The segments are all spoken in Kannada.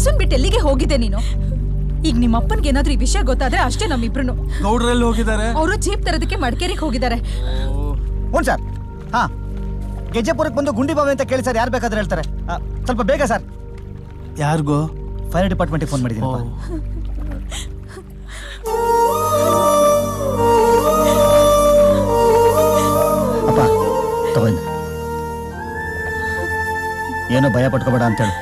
ಹಸುನ್ ಬಿಟ್ಟು ಎಲ್ಲಿಗೆ ಹೋಗಿದ್ದೆ ನೀನು ಈಗ ನಿಮ್ಮ ಅಪ್ಪನ್ಗೆ ಏನಾದ್ರೂ ಈ ವಿಷಯ ಗೊತ್ತಾದ್ರೆ ಅಷ್ಟೇ ನಮ್ಮಿಬ್ರು ಗೌಡ್ರೆಲ್ಲಿ ಹೋಗಿದ್ದಾರೆ ಅವರು ಜೀಪ್ ತರೋದಕ್ಕೆ ಮಡಿಕೇರಿಗೆ ಹೋಗಿದ್ದಾರೆ ಹ್ಞೂ ಸರ್ ಹಾಂ ಗೆಜ್ಜೆಪುರಕ್ಕೆ ಬಂದು ಗುಂಡಿ ಬಾವಿ ಅಂತ ಕೇಳಿ ಸರ್ ಯಾರು ಬೇಕಾದ್ರೆ ಹೇಳ್ತಾರೆ ಆ, ಸ್ವಲ್ಪ ಬೇಗ ಸರ್ ಯಾರಿಗೋ ಫೈರ್ ಡಿಪಾರ್ಟ್ಮೆಂಟ್ಗೆ ಫೋನ್ ಮಾಡಿದ್ದೀನಿ ಅಪ್ಪ ತಗೊಂಡು ಏನೋ ಭಯ ಪಟ್ಕೋಬೇಡ ಅಂತೇಳಿ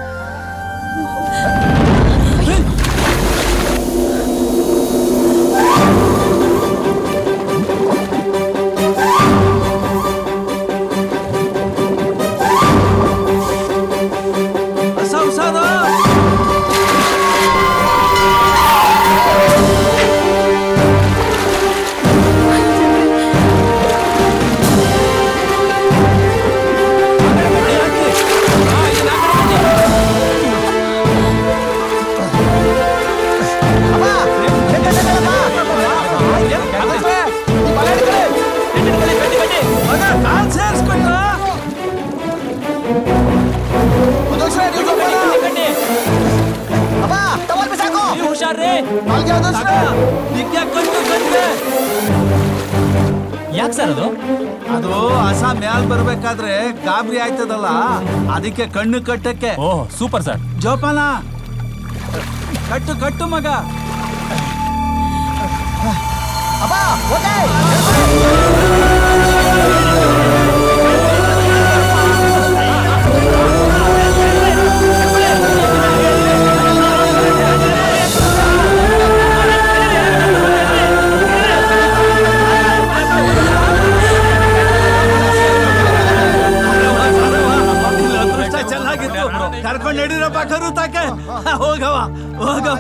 ಹೊಸ ಹೊಸದ ಹುಷಾರ್ರಿ ಯಾಕೆ ಸರ್ ಅದು ಅದು ಹಸ ಮ್ಯಾಲ್ ಬರ್ಬೇಕಾದ್ರೆ ಗಾಬರಿ ಆಯ್ತದಲ್ಲ ಅದಕ್ಕೆ ಕಣ್ಣು ಕಟ್ಟಕ್ಕೆ ಓ ಸೂಪರ್ ಸರ್ ಜೋಪಾನ ಕಟ್ಟು ಕಟ್ಟು ಮಗ ಅದೃಷ್ಟ ಚೆನ್ನಾಗಿತ್ತು ಕರ್ಕೊಂಡು ನಡೀರಪ್ಪ ಕರು ತಾಕೆ ಹೋಗವ ಹೋಗವ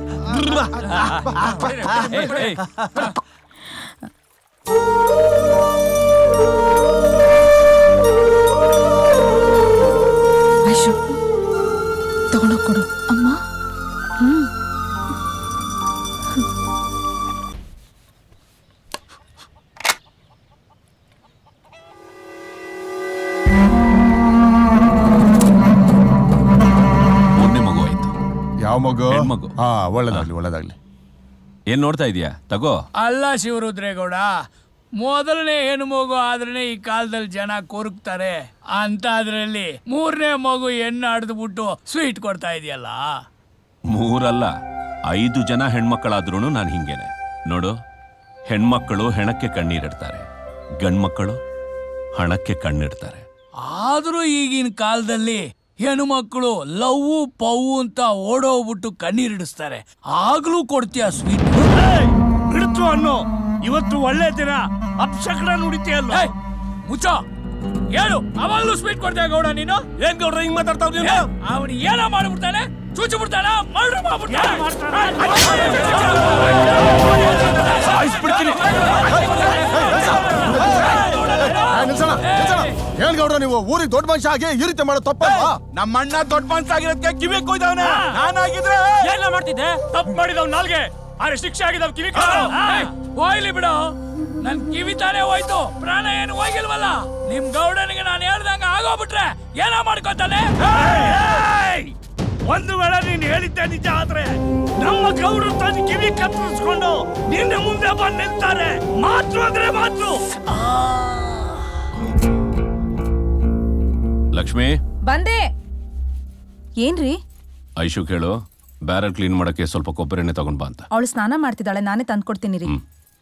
ಐಶು ತಗೊಂಡೋಗ್ ಕೊಡು ಅಮ್ಮ ಹ್ಮ್ ಮೂರನೇ ಮಗು ಆಯ್ತು ಯಾವ ಮಗು ಹೆಣ್ಮಗು. ಹಾ ಒಳ್ಳೇದಾಗ್ಲಿ ಒಳ್ಳೇದಾಗ್ಲಿ ಏನ್ ನೋಡ್ತಾ ಇದೀಯಾ ತಗೋ ಅಲ್ಲ ಶಿವರುದ್ರೇಗೌಡ ಮೊದಲನೇ ಹೆಣ್ಣು ಮಗು ಆದ್ರೆ ಈ ಕಾಲದಲ್ಲಿ ಜನ ಕೊರಗ್ತಾರೆ ಅಂತ ಅದ್ರಲ್ಲಿ ಮೂರನೇ ಮಗು ಹೆಣ್ಣು ಆಡ್ದ್ಬಿಟ್ಟು ಸ್ವೀಟ್ ಕೊಡ್ತಾ ಇದೆಯಲ್ಲ ಮೂರಲ್ಲ ಐದು ಜನ ಹೆಣ್ಮಕ್ಕಳಾದ್ರೂ ನಾನು ಹಿಂಗೇನೆ ನೋಡು ಹೆಣ್ಮಕ್ಕಳು ಹೆಣಕ್ಕೆ ಕಣ್ಣೀರಿಡ್ತಾರೆ ಗಂಡ್ಮಕ್ಕಳು ಹಣಕ್ಕೆ ಕಣ್ಣಿಡ್ತಾರೆ ಆದ್ರೂ ಈಗಿನ ಕಾಲದಲ್ಲಿ ಹೆಣ್ಣು ಮಕ್ಕಳು ಲವ್ವು ಪವ್ವು ಅಂತ ಓಡೋಗ್ಬಿಟ್ಟು ಕಣ್ಣೀರಿಡಿಸ್ತಾರೆ ಆಗ್ಲೂ ಕೊಡ್ತೀಯ ಸ್ವೀಟ್ ಬಿಡ್ತು ಅನ್ನೋ ಇವತ್ತು ಒಳ್ಳೆ ದಿನ ಅಪ್ಶಕನ ನುಡಿತೀಯಲ್ಲ ಮುಚ್ಚ ಹೇಳು ಅವಾಗ್ಲೂ ಸ್ವೀಟ್ ಕೊಡ್ತೀಯ ಗೌಡ ನೀನು ಏನ್ ಗೌಡ್ರ ಹಿಂಗ್ ಮಾತಾಡ್ತಾವ್ ನೀವು ಅವನು ಏನ ಮಾಡ್ಬಿಡ್ತಾನೆ ಚೂಚು ಬಿಡ್ತಾನ ಮರ್ಡರ್ ಏನ್ ಗೌಡ್ರ ನೀವು ಊರಿಗೆ ದೊಡ್ಡ ಮನುಷ್ಯ ಆಗಿ ಈ ರೀತಿ ಮಾಡೋ ತಪ್ಪಲ್ವಾ ನಮ್ಮಣ್ಣ ದೊಡ್ಡ ಮನ್ಸ ಆಗಿರೋದಕ್ಕೆ ಕಿವಿ ಕೊಯ್ದವನ ನಾನಾಗಿದ್ರೆ ಏನ ಮಾಡ್ತಿದ್ದೆ ತಪ್ಪು ಮಾಡಿದವ್ ನಾಲ್ಗೆ ಆದ್ರೆ ಶಿಕ್ಷೆ ಆಗಿದವ್ ಕಿವಿ ಹೋಯ್ಲಿ ಬಿಡು ನನ್ ಕಿವಿ ತಾನೇ ಹೋಯ್ತು ಪ್ರಾಣ ಏನು ಹೋಗಿಲ್ವಲ್ಲ ನಿಮ್ ಗೌಡನಿಗೆ ನಾನು ಹೇಳ್ದಂಗ ಆಗೋಗ್ಬಿಟ್ರೆ ಏನ ಮಾಡ್ಕೊತಾನೆ ಒಂದು ವೇಳೆ ನೀನ್ ಹೇಳಿದ್ದೆ ನಿಜ ಆದ್ರೆ ನಮ್ಮ ಗೌಡ್ರು ತನ್ನ ಕಿವಿ ಕತ್ತರಿಸ್ಕೊಂಡು ನಿನ್ನ ಮುಂದೆ ಬಂದು ನಿಲ್ತಾರೆ ಮಾತು ಅಂದ್ರೆ ಮಾತು ಲಕ್ಷ್ಮಿ ಬಂದೆ ಏನ್ರಿ ಐಶು ಕೇಳು ಬ್ಯಾರಲ್ ಕ್ಲೀನ್ ಮಾಡಕ್ಕೆ ಸ್ವಲ್ಪ ಕೊಬ್ಬರಿ ಎಣ್ಣೆ ತಗೊಂಡ್ ಬಾ ಅಂತ ಅವಳು ಸ್ನಾನ ಮಾಡ್ತಿದ್ದಾಳೆ ನಾನೇ ತಂದ್ಕೊಡ್ತೀನಿ ರೀ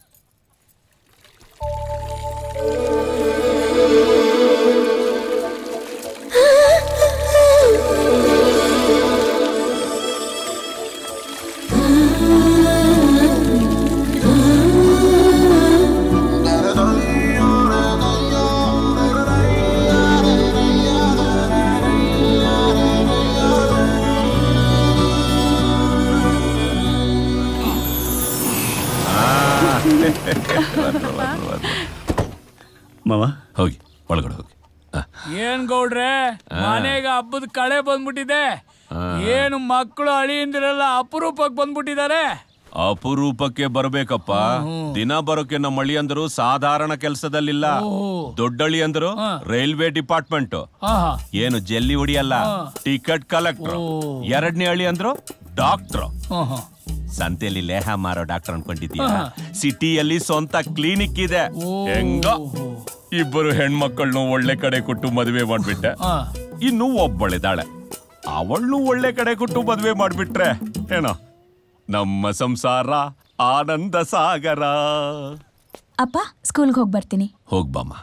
ಮಾವ ಹೋಗಿ ಒಳಗಡೆ ಹೋಗಿ ಏನ್ ಗೌಡ್ರೆ ಮನೆಗೆ ಹಬ್ಬದ ಕಳೆ ಬಂದ್ಬಿಟ್ಟಿದೆ ಏನು ಮಕ್ಕಳು ಅಳಿಯಿಂದಿರಲ್ಲ ಅಪರೂಪಕ್ಕೆ ಬಂದ್ಬಿಟ್ಟಿದ್ದಾರೆ ಅಪರೂಪಕ್ಕೆ ಬರ್ಬೇಕಪ್ಪ ದಿನ ಬರೋಕೆ ನಮ್ಮ ಅಳಿಯಂದರು ಸಾಧಾರಣ ಕೆಲಸದಲ್ಲಿಲ್ಲ ದೊಡ್ಡಳಿ ಅಂದರು ರೈಲ್ವೆ ಡಿಪಾರ್ಟ್ಮೆಂಟ್ ಆಹಾ ಏನು ಜಲ್ಲಿ ಹೊಡಿಯಲ್ಲ ಟಿಕೆಟ್ ಕಲೆಕ್ಟರ್ ಎರಡನೇ ಹಳಿ ಅಂದ್ರು ಡಾಕ್ಟರ್ ಆಹಾ. ಸಂತೆಯಲ್ಲಿ ಲೇಹ ಮಾರೋ ಡಾಕ್ಟರ್ ಅನ್ಕೊಂಡಿದ್ಯಾ ಸಿಟಿಯಲ್ಲಿ ಸ್ವಂತ ಕ್ಲಿನಿಕ್ ಇದೆ ಹೆಂಗ ಇಬ್ಬರು ಹೆಣ್ಮಕ್ಳನ್ನು ಒಳ್ಳೆ ಕಡೆ ಕೊಟ್ಟು ಮದುವೆ ಮಾಡ್ಬಿಟ್ಟೆ ಆ. ಇನ್ನು ಒಬ್ಬಳಿದಾಳೆ ಅವಳನ್ನು ಒಳ್ಳೆ ಕಡೆ ಕೊಟ್ಟು ಮದುವೆ ಮಾಡ್ಬಿಟ್ರೆ ಏನೋ ನಮ್ಮ ಸಂಸಾರ ಆನಂದ ಸಾಗರ ಅಪ್ಪ ಸ್ಕೂಲ್ಗೆ ಹೋಗಿ ಬರ್ತೀನಿ ಹೋಗ್ಬಮ್ಮ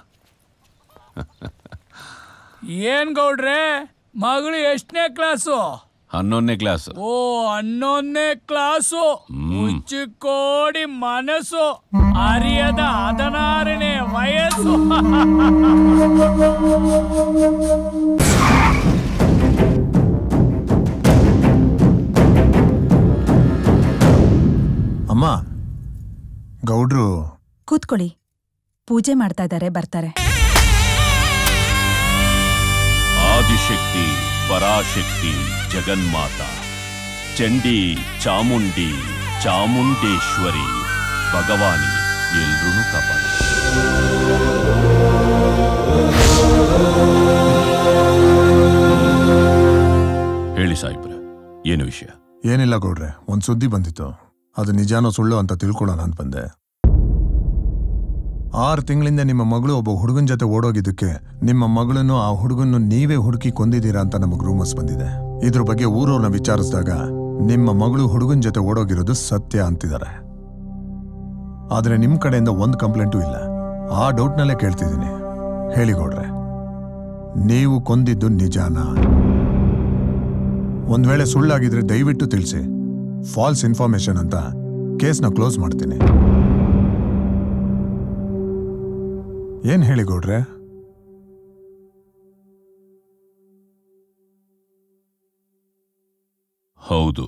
ಏನ್ ಗೌಡ್ರೆ ಮಗಳು ಎಷ್ಟನೇ ಕ್ಲಾಸು ಹನ್ನೊಂದನೇ ಕ್ಲಾಸ್ ಓ ಹನ್ನೊಂದನೇ ಕ್ಲಾಸು ಕೋಡಿ ಮನಸ್ಸು ಅರಿಯದ ಹದಿನಾರನೇ ವಯಸ್ಸು ಅಮ್ಮ ಗೌಡ್ರು ಕೂತ್ಕೊಳ್ಳಿ ಪೂಜೆ ಮಾಡ್ತಾ ಇದ್ದಾರೆ ಬರ್ತಾರೆ ಆದಿಶಕ್ತಿ ಪರಾಶಕ್ತಿ ಜಗನ್ಮಾತ ಚಂಡಿ ಚಾಮುಂಡಿ ಚಾಮುಂಡೇಶ್ವರಿ ಭಗವಾನಿ ಎಲ್ರೂ ಕಾಪಾಡ ಹೇಳಿ ಸಾಯಿಬ್ರೆ ಏನು ವಿಷಯ ಏನಿಲ್ಲ ಗೌಡ್ರೆ ಒಂದ್ ಸುದ್ದಿ ಬಂದಿತ್ತು ಅದು ನಿಜಾನೋ ಸುಳ್ಳು ಅಂತ ತಿಳ್ಕೊಳ್ಳೋಣ ಅಂತ ಬಂದೆ ಆರು ತಿಂಗಳಿಂದ ನಿಮ್ಮ ಮಗಳು ಒಬ್ಬ ಹುಡುಗನ ಜೊತೆ ಓಡೋಗಿದ್ದಕ್ಕೆ ನಿಮ್ಮ ಮಗಳನ್ನು ಆ ಹುಡುಗನ್ನು ನೀವೇ ಹುಡುಕಿ ಕೊಂದಿದ್ದೀರಾ ಅಂತ ನಮಗೆ ರೂಮರ್ಸ್ ಬಂದಿದೆ ಇದ್ರ ಬಗ್ಗೆ ಊರವ್ರನ್ನ ವಿಚಾರಿಸಿದಾಗ ನಿಮ್ಮ ಮಗಳು ಹುಡುಗನ ಜೊತೆ ಓಡೋಗಿರೋದು ಸತ್ಯ ಅಂತಿದ್ದಾರೆ ಆದ್ರೆ ನಿಮ್ ಕಡೆಯಿಂದ ಒಂದು ಕಂಪ್ಲೇಂಟು ಇಲ್ಲ ಆ ಡೌಟ್ನಲ್ಲೇ ಕೇಳ್ತಿದ್ದೀನಿ ಹೇಳಿ ಗೌಡ್ರೆ ನೀವು ಕೊಂದಿದ್ದು ನಿಜಾನಾ ಒಂದ್ ವೇಳೆ ಸುಳ್ಳಾಗಿದ್ರೆ ದಯವಿಟ್ಟು ತಿಳಿಸಿ ಫಾಲ್ಸ್ ಇನ್ಫಾರ್ಮೇಶನ್ ಅಂತ ಕೇಸ್ನ ಕ್ಲೋಸ್ ಮಾಡ್ತೀನಿ ಏನ್ ಹೇಳಿ ಗೌಡ್ರೆ ಹೌದು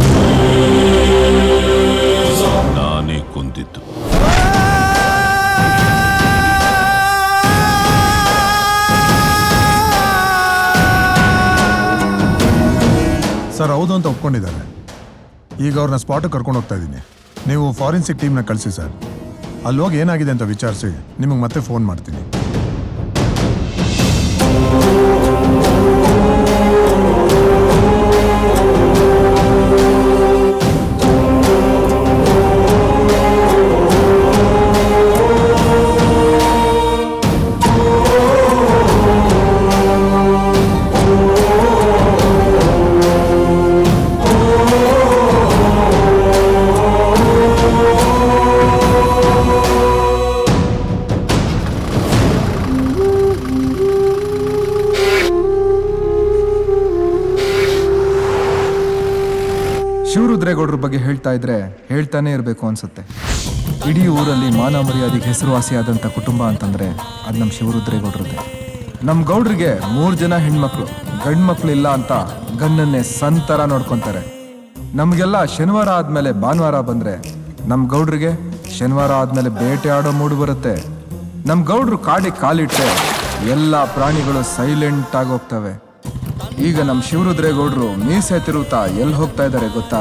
ನಾನೇ ಕೊಂದಿದ್ದು ಸರ್ ಹೌದು ಅಂತ ಒಪ್ಕೊಂಡಿದ್ದಾರೆ ಈಗ ಅವ್ರನ್ನ ಸ್ಪಾಟ್ ಕರ್ಕೊಂಡು ಹೋಗ್ತಾ ಇದ್ದೀನಿ ನೀವು ಫಾರೆನ್ಸಿಕ್ ಟೀಮ್ನ ಕಳಿಸಿ ಸರ್ ಅಲ್ಲಿ ಹೋಗಿ ಏನಾಗಿದೆ ಅಂತ ವಿಚಾರಿಸಿ ನಿಮಗೆ ಮತ್ತೆ ಫೋನ್ ಮಾಡ್ತೀನಿ ಶಿವರುದ್ರೇಗೌಡ್ರ ಬಗ್ಗೆ ಹೇಳ್ತಾ ಇದ್ರೆ ಹೇಳ್ತಾನೆ ಇರಬೇಕು ಅನ್ಸುತ್ತೆ ಇಡೀ ಊರಲ್ಲಿ ಮಾನ ಮರ್ಯಾದೆಗೆ ಹೆಸರುವಾಸಿಯಾದಂಥ ಕುಟುಂಬ ಅಂತಂದ್ರೆ ಅದು ನಮ್ಮ ಶಿವರುದ್ರೇಗೌಡ್ರದ್ದೇ ನಮ್ಮ ಗೌಡ್ರಿಗೆ ಮೂರು ಜನ ಹೆಣ್ಮಕ್ಳು ಗಂಡ್ಮಕ್ಳು ಇಲ್ಲ ಅಂತ ಗನ್ನನ್ನೇ ಸಂತರ ನೋಡ್ಕೊಂತಾರೆ ನಮಗೆಲ್ಲ ಶನಿವಾರ ಆದ್ಮೇಲೆ ಭಾನುವಾರ ಬಂದ್ರೆ ನಮ್ಮ ಗೌಡ್ರಿಗೆ ಶನಿವಾರ ಆದ್ಮೇಲೆ ಬೇಟೆ ಆಡೋ ಮೂಡು ಬರುತ್ತೆ ನಮ್ಮ ಗೌಡ್ರು ಕಾಡಿಗೆ ಕಾಲಿಟ್ರೆ ಎಲ್ಲ ಪ್ರಾಣಿಗಳು ಸೈಲೆಂಟ್ ಆಗಿ ಹೋಗ್ತವೆ ಈಗ ನಮ್ಮ ಶಿವರುದ್ರೇಗೌಡ್ರು ಮೀಸೆ ತಿರುತ್ತಾ ಎಲ್ಲಿ ಹೋಗ್ತಾ ಇದ್ದಾರೆ ಗೊತ್ತಾ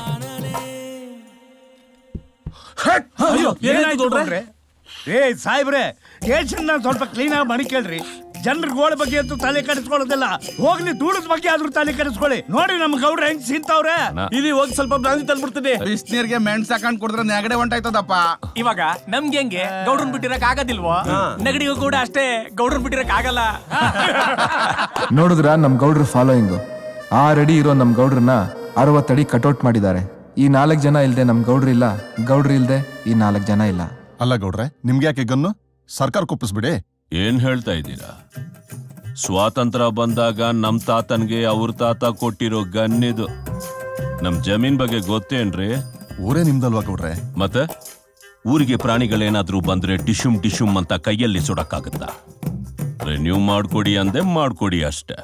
ಏನಾಯ್ತು ಗೌಡ್ರೆ? ಏ ಸಾಹೇಬ್ರೆ ಕೇಸನ್ನ ಸ್ವಲ್ಪ ಕ್ಲೀನ್ ಆಗಿ ಮಾಡಿ ಕೇಳ್ರಿ ಜನರ ಗೋಳ ಬಗ್ಗೆ ಅಂತೂ ತಲೆ ಕೆಡಿಸ್ಕೊಳ್ಳೋದಿಲ್ಲ ಹೋಗ್ಲಿ ದೂಡದ ಬಗ್ಗೆ ಆದ್ರೂ ತಲೆ ಕೆಡಿಸ್ಕೊಳ್ಳಿ ನೋಡಿ ನಮ್ ಗೌಡ್ರ ಹೆಂಗ್ ಸಿಂತವ್ರೆ ಇಲ್ಲಿ ಹೋಗಿ ಸ್ವಲ್ಪ ಬ್ರಾಂಚ್ ತಂದ್ಬಿಡ್ತೀನಿ ಬಿಸ್ನೀರ್ಗೆ ಮೆಣ್ ಸಾಕೊಂಡ್ ಕುಡಿದ್ರೆ ನೆಗಡೆ ಹೊಂಟಾಯ್ತದಪ್ಪ ಇವಾಗ ನಮ್ಗೆ ಹೆಂಗೆ ಗೌಡ್ರನ್ ಬಿಟ್ಟಿರಕ್ ಆಗೋದಿಲ್ವೋ ನೆಗಡಿಗೂ ಕೂಡ ಅಷ್ಟೇ ಗೌಡ್ರನ್ ಬಿಟ್ಟಿರಕ್ ಆಗಲ್ಲ ನೋಡಿದ್ರ ನಮ್ಮ ಗೌಡ್ರ ಫಾಲೋಯಿಂಗು ಆ ರೆಡಿ ಇರೋ ನಮ್ಮ ಗೌಡ್ರನ್ನ ಅರವತ್ತಡಿ ಕಟೌಟ್ ಮಾಡಿದ್ದಾರೆ ಈ ನಾಲ್ಕು ಜನ ಇಲ್ದೆ ನಮ್ಮ ಗೌಡ್ರು ಇಲ್ಲ ಗೌಡ್ರು ಇಲ್ದೆ ಈ ನಾಲ್ಕು ಜನ ಇಲ್ಲ ಅಲ್ಲ ಗೌಡ್ರೆ ನಿಮ್ಗೆ ಯಾಕೆ ಗನ್ನು ಸರ್ಕಾರ ಕುಪ್ಪಿಸ್ಬಿಡಿ ಏನ್ ಹೇಳ್ತಾ ಇದ್ದೀರಾ ಸ್ವಾತಂತ್ರ್ಯ ಬಂದಾಗ ನಮ್ ತಾತನ್ಗೆ ಅವ್ರ ತಾತ ಕೊಟ್ಟಿರೋ ಗನ್ನಿದು ನಮ್ ಜಮೀನ್ ಬಗ್ಗೆ ಗೊತ್ತೇನ್ರಿ ಊರೇ ನಿಮ್ದಲ್ವಾ ಗೌಡ್ರೆ ಮತ್ತೆ ಊರಿಗೆ ಪ್ರಾಣಿಗಳೇನಾದ್ರೂ ಬಂದ್ರೆ ಟಿಶುಮ್ ಟಿಶುಮ್ ಅಂತ ಕೈಯಲ್ಲಿ ಸುಡಕ್ಕಾಗತ್ತಾ ರೆನ್ಯೂ ಮಾಡ್ಕೊಡಿ ಅಂದೆ ಮಾಡ್ಕೊಡಿ ಅಷ್ಟೆ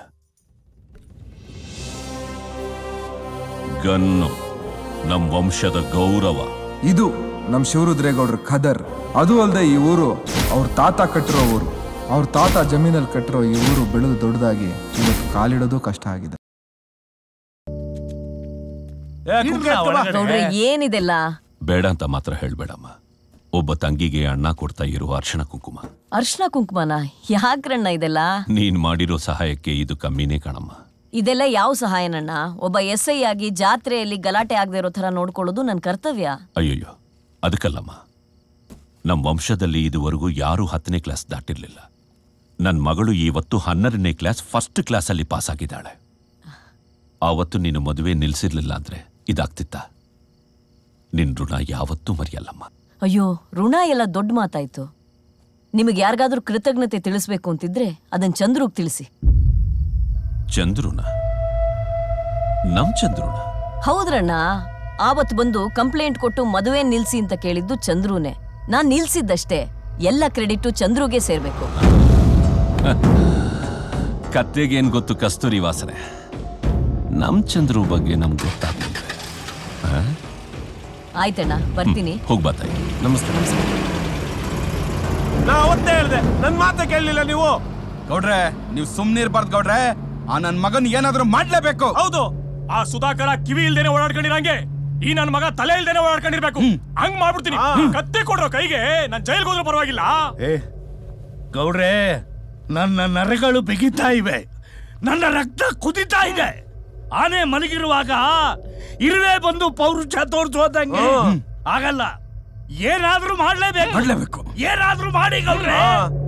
ಗನ್ನು ನಮ್ ವಂಶದ ಗೌರವ ಇದು ನಮ್ಮ ಶಿವರುದ್ರೇಗೌಡ್ರ ಖದರ್ ಅದು ಅಲ್ಲದೆ ಈ ಊರು ಅವ್ರ ತಾತ ಕಟ್ಟಿರೋ ಊರು ಅವ್ರ ತಾತ ಜಮೀನಲ್ಲಿ ಕಟ್ಟಿರೋ ಈ ಊರು ಬೆಳೆದು ದೊಡ್ಡದಾಗಿ ಇವತ್ತು ಕಾಲಿಡೋದು ಕಷ್ಟ ಆಗಿದೆ ಇರ್ಲ ಒಳಗಡೆ. ಗೌಡ್ರೆ ಏನಿದೆಲ್ಲ ಬೇಡ ಅಂತ ಮಾತ್ರ ಹೇಳ್ಬೇಡಮ್ಮ ಒಬ್ಬ ತಂಗಿಗೆ ಅಣ್ಣ ಕೊಡ್ತಾ ಇರುವ ಅರ್ಶನ ಕುಂಕುಮ ಅರ್ಶನ ಕುಂಕುಮನ ಯಾಕ್ರಣ್ಣ ಇದೆಲ್ಲ ನೀನ್ ಮಾಡಿರೋ ಸಹಾಯಕ್ಕೆ ಇದು ಕಮ್ಮಿನೇ ಕಣಮ್ಮ ಇದೆಲ್ಲ ಯಾವ ಸಹಾಯನಣ್ಣ ಒಬ್ಬ ಎಸ್ ಐ ಆಗಿ ಜಾತ್ರೆಯಲ್ಲಿ ಗಲಾಟೆ ಆಗದೆ ಇರೋ ತರ ನೋಡ್ಕೊಳ್ಳೋದು ನನ್ನ ಕರ್ತವ್ಯ ಅಯ್ಯಯ್ಯೋ ಅದಕ್ಕಲ್ಲಮ್ಮ ನಮ್ಮ ವಂಶದಲ್ಲಿ ಇದುವರೆಗೂ ಯಾರೂ ಹತ್ತನೇ ಕ್ಲಾಸ್ ದಾಟಿರ್ಲಿಲ್ಲ ನನ್ನ ಮಗಳು ಇವತ್ತು ಹನ್ನೆರಡನೇ ಕ್ಲಾಸ್ ಫಸ್ಟ್ ಕ್ಲಾಸಲ್ಲಿ ಪಾಸ್ ಆಗಿದ್ದಾಳೆ ಆವತ್ತು ನೀನು ಮದುವೆ ನಿಲ್ಸಿರ್ಲಿಲ್ಲ ಅಂದ್ರೆ ಇದಾಗ್ತಿತ್ತ ನಿನ್ ಋಣ ಯಾವತ್ತೂ ಮರೆಯಲ್ಲಮ್ಮ ಅಯ್ಯೋ ಋಣ ಎಲ್ಲ ದೊಡ್ಡ ಮಾತಾಯ್ತು ನಿಮಗೆ ಯಾರಿಗಾದ್ರೂ ಕೃತಜ್ಞತೆ ತಿಳಿಸ್ಬೇಕು ಅಂತಿದ್ರೆ ಅದನ್ನ ಚಂದ್ರುಗ್ ತಿಳಿಸಿ ಚಂದ್ರುನ ನಮ್ ಚಂದ್ರುನ ಹೌದ್ರಣ್ಣ ಆವತ್ ಬಂದು ಕಂಪ್ಲೇಂಟ್ ಕೊಟ್ಟು ಮದುವೆ ನಿಲ್ಸಿ ಅಂತ ಕೇಳಿದ್ದು ಚಂದ್ರುನೇ ನಾನ್ ನಿಲ್ಸಿದ್ದಷ್ಟೇ ಎಲ್ಲ ಕ್ರೆಡಿಟ್ ಚಂದ್ರುಗೆ ಸೇರ್ಬೇಕು ಕತ್ತೆಗೇನ್ ಗೊತ್ತು ಕಸ್ತೂರಿ ವಾಸನೆ ನಮ್ ಚಂದ್ರು ಬಗ್ಗೆ ನಮ್ಗೆ ಗೊತ್ತಾಗ್ಲಿಲ್ಲ ಆ? ಆಯ್ತಣ್ಣ ಬರ್ತೀನಿ ಹೋಗ್ ತಾಯಿ ನಮಸ್ತೆ ನಾ ಅವತ್ತೇ ಹೇಳ್ದೆ ನನ್ ಮಾತೆ ಕೇಳಲಿಲ್ಲ ನೀವು ಗೌಡ್ರೆ ನೀವು ಸುಮ್ನೆ ಇರ್ಬಾರ್ದು ಗೌಡ್ರೆ ಆ ನನ್ ಮಗನ್ ಏನಾದ್ರೂ ಮಾಡ್ಲೇಬೇಕು ಹೌದು ಆ ಸುಧಾಕರ ಕಿವಿ ಇಲ್ದೇನೆ ಓಡಾಡ್ಕೊಂಡಿರಂಗೆ ಈ ನನ್ನ ಮಗ ತಲೆ ಇಲ್ದೇನೆ ಓಡಾಡ್ಕೊಂಡಿರ್ಬೇಕು ಹಂಗ್ ಮಾಡ್ಬಿಡ್ತೀನಿ ಕತ್ತೆ ಕೊಡ್ರೋ ಕೈಗೆ ನಾನ್ ಜೈಲ್ಗೆ ಹೋದ್ರೂ ಪರವಾಗಿಲ್ಲ ಏ ಗೌಡ್ರೆ ನನ್ನ ನರಗಳು ಬಿಗಿತಾ ಇವೆ ನನ್ನ ರಕ್ತ ಕುದಿತಾ ಇದೆ ಆನೆ ಮಲಗಿರುವಾಗ ಇರುವೆ ಬಂದು ಪೌರುಷ ತೋರಿಸೋದಂಗೆ ಆಗಲ್ಲ ಏನಾದ್ರೂ ಮಾಡ್ಲೇಬೇಕು ಮಾಡ್ಲೇಬೇಕು ಏನಾದ್ರೂ ಮಾಡಿ ಗೌಡ್ರೆ